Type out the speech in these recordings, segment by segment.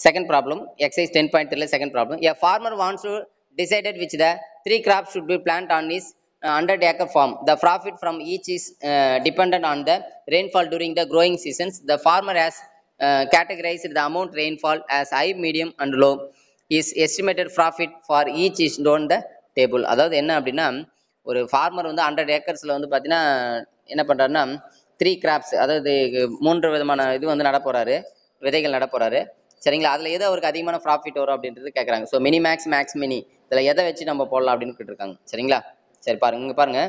Second problem, exercise 10.3 second problem. A farmer wants to decided which the three crops should be planted on his uh, 100 acre farm. The profit from each is uh, dependent on the rainfall during the growing seasons. The farmer has uh, categorized the amount rainfall as high, medium and low. His estimated profit for each is on the table. அதாவது என்ன அப்படின்னா ஒரு farmer வந்து hundred ஏக்கர்ஸில் வந்து பார்த்தீங்கன்னா என்ன பண்ணுறாருன்னா three graphs அதாவது மூன்று விதமான இது வந்து நட போறாரு விதைகள் நட போறாரு சரிங்களா அதில் எது அவருக்கு அதிகமான ப்ராஃபிட் வரும் அப்படின்றது கேட்குறாங்க so mini max max mini இதில் எதை வச்சு நம்ம போடலாம் அப்படின்னு கேட்டிருக்காங்க சரிங்களா சரி பாருங்க இங்கே பாருங்க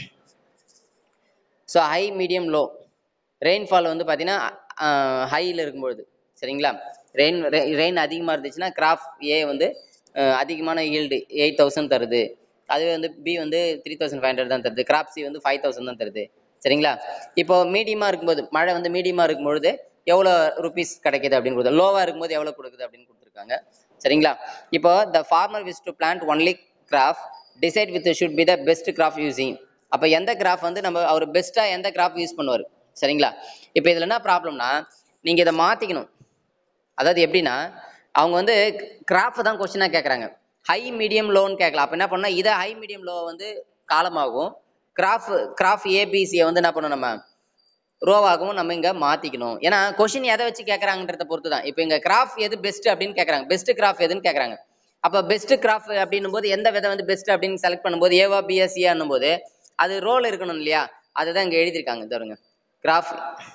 so high medium low rainfall வந்து பார்த்தீங்கன்னா ஹையில் இருக்கும்பொழுது சரிங்களா ரெயின் ரெயின் அதிகமாக இருந்துச்சுன்னா கிராப் ஏ வந்து அஹ், அதிகமான ஈல்டு எயிட் தௌசண்ட் தருது அதுவே வந்து பி வந்து த்ரீ தௌசண்ட் ஃபைவ் ஹண்ட்ரட் தான் தருது கிராப் சி வந்து ஃபைவ் தௌசண்ட் தான் தருது சரிங்களா இப்போ மீடியமாக இருக்கும்போது மழை வந்து மீடியமாக இருக்கும்பொழுது எவ்வளோ ருபீஸ் கிடைக்குது அப்படின்னு கொடுத்து லோவாக இருக்கும்போது எவ்வளோ கொடுக்குது அப்படின்னு கொடுத்துருக்காங்க சரிங்களா இப்போ the farmer wish to plant only crop decide with should be the best crop using அப்போ எந்த கிராஃப் வந்து நம்ம அவர் பெஸ்ட்டாக எந்த கிராஃப் யூஸ் பண்ணுவார் சரிங்களா இப்போ இதில் என்ன ப்ராப்ளம்னா நீங்கள் இதை மாற்றிக்கணும் அதாவது எப்படின்னா அவங்க வந்து கிராஃப் தான் கொஸ்டினாக கேட்குறாங்க ஹை மீடியம் லோன்னு கேட்கலாம் அப்போ என்ன பண்ணால் இதை ஹை மீடியம் லோ வந்து காலமாகும் கிராஃப் கிராஃப் ஏபிசியை வந்து என்ன பண்ணணும் நம்ம ரோவாகவும் நம்ம இங்கே மாற்றிக்கணும் ஏன்னா கொஷின் எதை வச்சு கேட்குறாங்கன்றத பொறுத்து தான் இப்போ இங்கே கிராஃப் எது பெஸ்ட் அப்படின்னு கேட்குறாங்க பெஸ்ட் கிராஃப் எதுன்னு கேட்குறாங்க அப்போ பெஸ்ட் கிராஃப் அப்படின்னும் போது எந்த விதை வந்து பெஸ்ட் அப்படின்னு செலக்ட் பண்ணும்போது ஏவா பிஎஸ்சியான்னும் போது அது ரோல் இருக்கணும் இல்லையா அதுதான் இங்கே எழுதியிருக்காங்க தருங்க கிராஃப்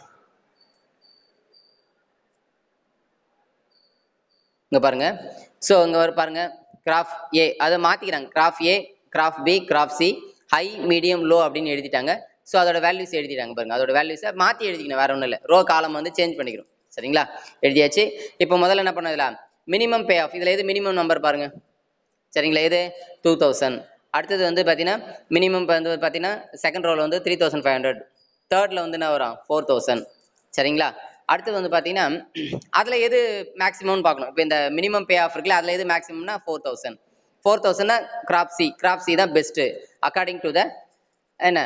இங்க பாருங்க ஸோ இங்க வர பாருங்க கிராஃப் ஏ அதை மாத்திக்கிறாங்க crop A crop B crop C high medium low அப்படின்னு எழுதிட்டாங்க ஸோ அதோட வேல்யூஸ் எழுதிட்டாங்க பாருங்க அதோட வேல்யூஸை மாற்றி எழுதிக்கணும் வேற ஒன்றும் இல்லை ரோ காலம் வந்து சேஞ்ச் பண்ணிக்கிறோம் சரிங்களா எழுதியாச்சு இப்போ முதல்ல என்ன பண்ணதுல மினிமம் பே ஆஃப் இதில் எது மினிமம் நம்பர் பாருங்க சரிங்களா எது டூ தௌசண்ட் அடுத்தது வந்து பார்த்தீங்கன்னா மினிமம் வந்து பார்த்தீங்கன்னா செகண்ட் ரோவில் வந்து த்ரீ தௌசண்ட் ஃபைவ் ஹண்ட்ரட் தேர்டில் வந்து என்ன வரும் ஃபோர் தௌசண்ட் சரிங்களா அடுத்தது வந்து பார்த்தீங்கன்னா அதில் எது மேக்ஸிமம்னு பார்க்கணும் இப்போ இந்த மினிமம் பே ஆஃப் இருக்குல்ல அதில் எது மேக்ஸிமம்னா ஃபோர் தௌசண்ட் ஃபோர் தௌசண்ட்னா கிராப் சி கிராப் சி தான் பெஸ்ட்டு அக்கார்டிங் டு த என்ன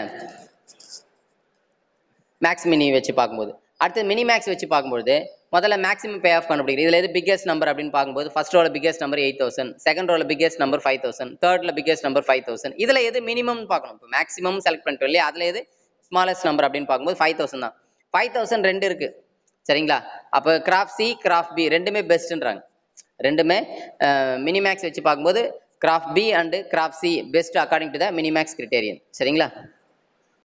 மேக்ஸ் மினி வச்சு பார்க்கும்போது அடுத்து மினி மேக்ஸ் வச்சு பார்க்கும்போது முதல்ல மேக்ஸிமம் பே ஆஃப் கண்டுபிடிக்கிறது இதில் எது பிக்கஸ்ட் நம்பர் அப்படின்னு பார்க்கும்போது ஃபர்ஸ்ட் ரோல biggest number eight thousand second ரோல பிக்கஸ்ட் நம்பர் ஃபைவ் தௌசண்ட் தேர்ட்ல பிக்கஸ்ட் நம்பர் ஃபைவ் தௌசண்ட் இதில் எது மினிமம் பார்க்கணும் இப்போ மேக்ஸிமம் செலக்ட் பண்ணிட்டோம் இல்லையா அதில் எது ஸ்மாலஸ்ட் நம்பர் அப்படின்னு பார்க்கும்போது ஃபைவ் தௌசண்ட் தான் ஃபைவ் தௌசண்ட் ரெண்டு இருக்கு சரிங்களா அப்போ கிராஃப் சி கிராஃப் பி ரெண்டுமே பெஸ்ட்ன்றாங்க ரெண்டுமே மினிமேக்ஸ் வச்சு பார்க்கும்போது crop B and crop C best according to the minimax criterion சரிங்களா